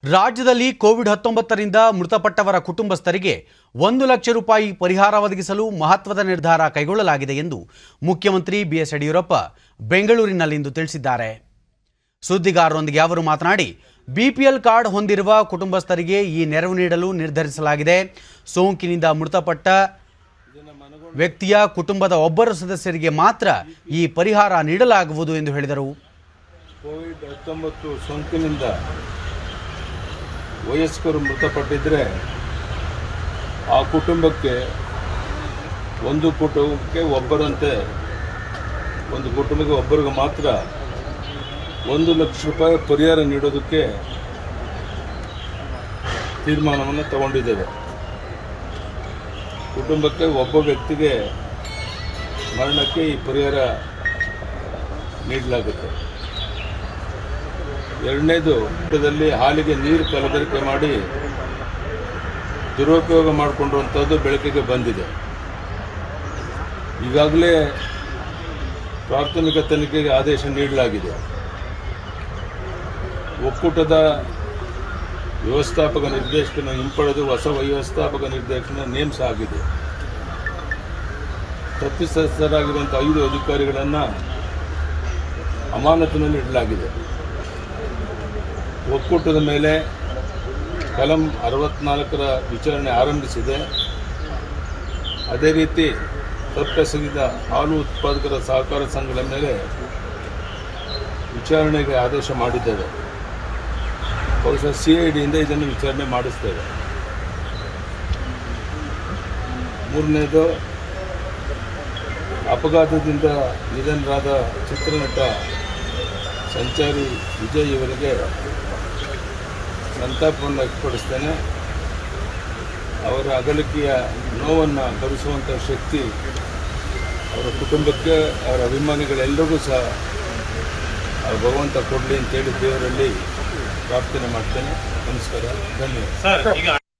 ರಾಜ್ಯದಲ್ಲಿ ಕೋವಿಡ್ ಹತ್ತೊಂಬತ್ತರಿಂದ ಮೃತಪಟ್ಟವರ ಕುಟುಂಬಸ್ಥರಿಗೆ ಒಂದು ಲಕ್ಷ ರೂಪಾಯಿ ಪರಿಹಾರ ಒದಗಿಸಲು ಮಹತ್ವದ ನಿರ್ಧಾರ ಕೈಗೊಳ್ಳಲಾಗಿದೆ ಎಂದು ಮುಖ್ಯಮಂತ್ರಿ ಬಿಎಸ್ ಯಡಿಯೂರಪ್ಪ ಬೆಂಗಳೂರಿನಲ್ಲಿಂದು ತಿಳಿಸಿದ್ದಾರೆ ಸುದ್ದಿಗಾರರೊಂದಿಗೆ ಅವರು ಮಾತನಾಡಿ ಬಿಪಿಎಲ್ ಕಾರ್ಡ್ ಹೊಂದಿರುವ ಕುಟುಂಬಸ್ಥರಿಗೆ ಈ ನೆರವು ನೀಡಲು ನಿರ್ಧರಿಸಲಾಗಿದೆ ಸೋಂಕಿನಿಂದ ಮೃತಪಟ್ಟ ವ್ಯಕ್ತಿಯ ಕುಟುಂಬದ ಒಬ್ಬರು ಸದಸ್ಯರಿಗೆ ಮಾತ್ರ ಈ ಪರಿಹಾರ ನೀಡಲಾಗುವುದು ಎಂದು ಹೇಳಿದರು ಕೋವಿಡ್ ಹತ್ತೊಂಬತ್ತು ಸೋಂಕಿನಿಂದ ವಯಸ್ಕರು ಮೃತಪಟ್ಟಿದ್ದರೆ ಆ ಕುಟುಂಬಕ್ಕೆ ಒಂದು ಕುಟುಂಬಕ್ಕೆ ಒಬ್ಬರಂತೆ ಒಂದು ಕುಟುಂಬಕ್ಕೆ ಒಬ್ಬರಿಗೆ ಮಾತ್ರ ಒಂದು ಲಕ್ಷ ರೂಪಾಯಿ ಪರಿಹಾರ ನೀಡೋದಕ್ಕೆ ತೀರ್ಮಾನವನ್ನು ತಗೊಂಡಿದ್ದೇವೆ ಕುಟುಂಬಕ್ಕೆ ಒಬ್ಬ ವ್ಯಕ್ತಿಗೆ ಮರಣಕ್ಕೆ ಈ ಪರಿಹಾರ ನೀಡಲಾಗುತ್ತೆ ಎರಡನೇದು ಊಟದಲ್ಲಿ ಹಾಲಿಗೆ ನೀರು ಕಲಬೆರಕೆ ಮಾಡಿ ದುರುಪಯೋಗ ಮಾಡಿಕೊಂಡಿರುವಂಥದ್ದು ಬೆಳಕಿಗೆ ಬಂದಿದೆ ಈಗಾಗಲೇ ಪ್ರಾಥಮಿಕ ತನಿಖೆಗೆ ಆದೇಶ ನೀಡಲಾಗಿದೆ ಒಕ್ಕೂಟದ ವ್ಯವಸ್ಥಾಪಕ ನಿರ್ದೇಶಕನ ಹಿಂಪಡೆದು ಹೊಸ ವ್ಯವಸ್ಥಾಪಕ ನಿರ್ದೇಶಕನ ನೇಮಸ ಆಗಿದೆ ತಪ್ಪಿತಸ್ಥರಾಗಿರುವಂಥ ಐದು ಅಧಿಕಾರಿಗಳನ್ನು ಅಮಾನತಿನಲ್ಲಿ ಇಡಲಾಗಿದೆ ಒಕ್ಕೂಟದ ಮೇಲೆ ಕಲಂ ಅರವತ್ನಾಲ್ಕರ ವಿಚಾರಣೆ ಆರಂಭಿಸಿದೆ ಅದೇ ರೀತಿ ತಪ್ಪೆಸಗಿದ ಹಾಲು ಉತ್ಪಾದಕರ ಸಹಕಾರ ಸಂಘದ ಮೇಲೆ ವಿಚಾರಣೆಗೆ ಆದೇಶ ಮಾಡಿದ್ದೇವೆ ಬಹುಶಃ ಸಿ ಐ ಡಿಯಿಂದ ಇದನ್ನು ವಿಚಾರಣೆ ಮಾಡಿಸ್ತೇವೆ ಮೂರನೇದು ಅಪಘಾತದಿಂದ ನಿಧನರಾದ ಚಿತ್ರನಟ ಸಂಚಾರಿ ವಿಜಯ್ ಇವರಿಗೆ ಸಂತಾಪವನ್ನು ವ್ಯಕ್ತಪಡಿಸ್ತೇನೆ ಅವರ ಅಗಲಿಕೆಯ ನೋವನ್ನು ಭರಿಸುವಂಥ ಶಕ್ತಿ ಅವರ ಕುಟುಂಬಕ್ಕೆ ಅವರ ಅಭಿಮಾನಿಗಳೆಲ್ಲರಿಗೂ ಸಹ ಆ ಭಗವಂತ ಕೊಡಲಿ ಅಂತೇಳಿ ದೇವರಲ್ಲಿ ಪ್ರಾರ್ಥನೆ ಮಾಡ್ತೇನೆ ನಮಸ್ಕಾರ ಧನ್ಯವಾದ ಸರ್ ಈಗ